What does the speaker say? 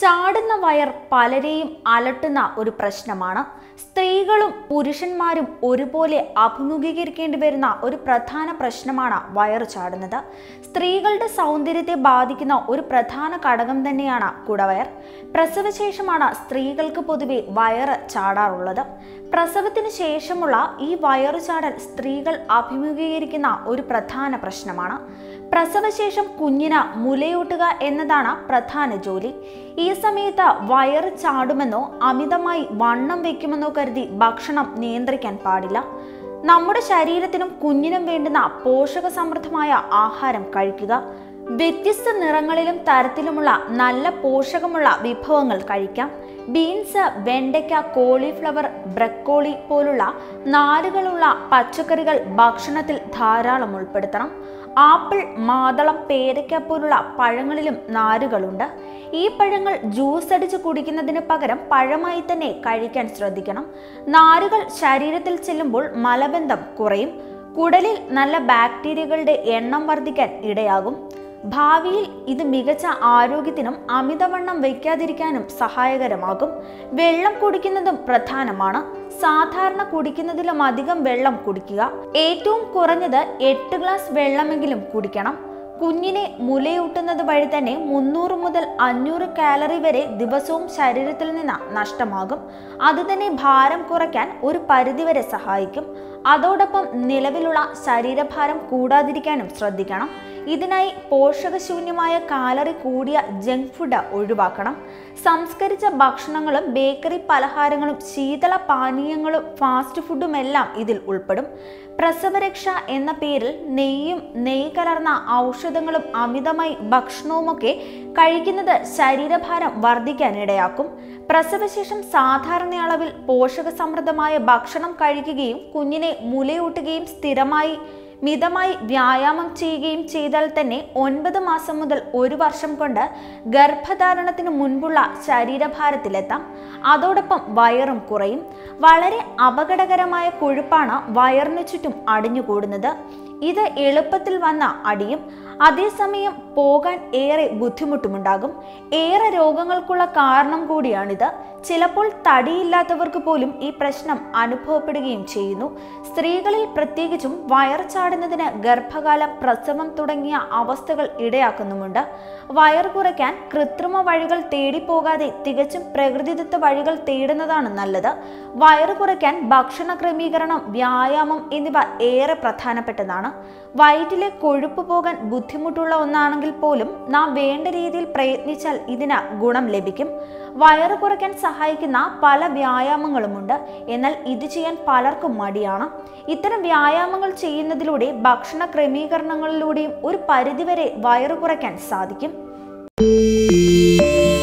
ചാടുന്ന വയർ പലരെയും അലട്ടുന്ന ഒരു പ്രശ്നമാണ് സ്ത്രീകളും പുരുഷന്മാരും ഒരുപോലെ അഭിമുഖീകരിക്കേണ്ടി വരുന്ന ഒരു പ്രധാന പ്രശ്നമാണ് വയറ് ചാടുന്നത് സ്ത്രീകളുടെ സൗന്ദര്യത്തെ ബാധിക്കുന്ന ഒരു പ്രധാന ഘടകം തന്നെയാണ് കുടവയർ പ്രസവശേഷമാണ് സ്ത്രീകൾക്ക് പൊതുവെ വയറ് ചാടാറുള്ളത് പ്രസവത്തിന് ശേഷമുള്ള ഈ വയറു ചാടൽ സ്ത്രീകൾ അഭിമുഖീകരിക്കുന്ന ഒരു പ്രധാന പ്രശ്നമാണ് പ്രസവശേഷം കുഞ്ഞിന് മുലയൂട്ടുക എന്നതാണ് പ്രധാന ജോലി ഈ സമയത്ത് വയറ് ചാടുമെന്നോ അമിതമായി വണ്ണം വെക്കുമെന്നോ കരുതി ഭക്ഷണം നിയന്ത്രിക്കാൻ പാടില്ല നമ്മുടെ ശരീരത്തിനും കുഞ്ഞിനും വേണ്ടുന്ന പോഷക സമൃദ്ധമായ ആഹാരം കഴിക്കുക വ്യത്യസ്ത നിറങ്ങളിലും തരത്തിലുമുള്ള നല്ല പോഷകമുള്ള വിഭവങ്ങൾ കഴിക്കാം ബീൻസ് വെണ്ടയ്ക്ക കോളിഫ്ലവർ ബ്രക്കോളി പോലുള്ള നാരുകളുള്ള പച്ചക്കറികൾ ഭക്ഷണത്തിൽ ധാരാളം ഉൾപ്പെടുത്തണം ആപ്പിൾ മാതളം പേരയ്ക്ക പോലുള്ള പഴങ്ങളിലും നാരുകളുണ്ട് ഈ പഴങ്ങൾ ജ്യൂസ് അടിച്ച് കുടിക്കുന്നതിന് പകരം പഴമായി തന്നെ കഴിക്കാൻ ശ്രദ്ധിക്കണം നാരുകൾ ശരീരത്തിൽ ചെല്ലുമ്പോൾ മലബന്ധം കുറയും കുടലിൽ നല്ല ബാക്ടീരിയകളുടെ എണ്ണം വർദ്ധിക്കാൻ ഇടയാകും ഭാവിയിൽ ഇത് മികച്ച ആരോഗ്യത്തിനും അമിതവണ്ണം വയ്ക്കാതിരിക്കാനും സഹായകരമാകും വെള്ളം കുടിക്കുന്നതും പ്രധാനമാണ് സാധാരണ കുടിക്കുന്നതിലും അധികം വെള്ളം കുടിക്കുക ഏറ്റവും കുറഞ്ഞത് എട്ട് ഗ്ലാസ് വെള്ളമെങ്കിലും കുടിക്കണം കുഞ്ഞിനെ മുലയൂട്ടുന്നത് വഴി തന്നെ മുന്നൂറ് മുതൽ അഞ്ഞൂറ് കാലറി വരെ ദിവസവും ശരീരത്തിൽ നിന്ന് നഷ്ടമാകും അതുതന്നെ ഭാരം കുറയ്ക്കാൻ ഒരു പരിധിവരെ സഹായിക്കും അതോടൊപ്പം നിലവിലുള്ള ശരീരഭാരം കൂടാതിരിക്കാനും ശ്രദ്ധിക്കണം ഇതിനായി പോഷകശൂന്യമായ കാലറി കൂടിയ ജങ്ക് ഫുഡ് ഒഴിവാക്കണം സംസ്കരിച്ച ഭക്ഷണങ്ങളും ബേക്കറി പലഹാരങ്ങളും ശീതള പാനീയങ്ങളും ഫാസ്റ്റ് ഫുഡും എല്ലാം ഇതിൽ ഉൾപ്പെടും പ്രസവരക്ഷ എന്ന പേരിൽ നെയ്യും നെയ്യ് കലർന്ന ഔഷധങ്ങളും അമിതമായി ഭക്ഷണവുമൊക്കെ കഴിക്കുന്നത് ശരീരഭാരം വർദ്ധിക്കാനിടയാക്കും പ്രസവശേഷം സാധാരണ അളവിൽ പോഷക സമൃദ്ധമായ ഭക്ഷണം കഴിക്കുകയും കുഞ്ഞിനെ മുലയൂട്ടുകയും സ്ഥിരമായി മിതമായി വ്യായാമം ചെയ്യുകയും ചെയ്താൽ തന്നെ ഒൻപത് മാസം മുതൽ ഒരു വർഷം കൊണ്ട് ഗർഭധാരണത്തിന് മുൻപുള്ള ശരീരഭാരത്തിലെത്താം അതോടൊപ്പം വയറും കുറയും വളരെ അപകടകരമായ കൊഴുപ്പാണ് വയറിനു ചുറ്റും അടിഞ്ഞുകൂടുന്നത് ഇത് എളുപ്പത്തിൽ വന്ന അടിയും അതേസമയം പോകാൻ ഏറെ ബുദ്ധിമുട്ടുമുണ്ടാകും ഏറെ രോഗങ്ങൾക്കുള്ള കാരണം കൂടിയാണിത് ചിലപ്പോൾ തടിയില്ലാത്തവർക്ക് പോലും ഈ പ്രശ്നം അനുഭവപ്പെടുകയും ചെയ്യുന്നു സ്ത്രീകളിൽ പ്രത്യേകിച്ചും വയർ ചാടുന്നതിന് ഗർഭകാല പ്രസവം തുടങ്ങിയ അവസ്ഥകൾ ഇടയാക്കുന്നുമുണ്ട് വയർ കുറയ്ക്കാൻ കൃത്രിമ വഴികൾ തേടിപ്പോകാതെ തികച്ചും പ്രകൃതിദത്ത വഴികൾ തേടുന്നതാണ് നല്ലത് വയർ കുറയ്ക്കാൻ ഭക്ഷണ ക്രമീകരണം വ്യായാമം എന്നിവ ഏറെ പ്രധാനപ്പെട്ടതാണ് വയറ്റിലെ കൊഴുപ്പ് പോകാൻ ബുദ്ധിമുട്ടുള്ള ഒന്നാണെങ്കിൽ പോലും നാം വേണ്ട രീതിയിൽ പ്രയത്നിച്ചാൽ ഇതിന് ഗുണം ലഭിക്കും വയറ് കുറയ്ക്കാൻ സഹായിക്കുന്ന പല വ്യായാമങ്ങളുമുണ്ട് എന്നാൽ ഇത് ചെയ്യാൻ പലർക്കും മടിയാണ് ഇത്തരം വ്യായാമങ്ങൾ ചെയ്യുന്നതിലൂടെ ഭക്ഷണ ക്രമീകരണങ്ങളിലൂടെയും ഒരു പരിധിവരെ വയറ് കുറയ്ക്കാൻ സാധിക്കും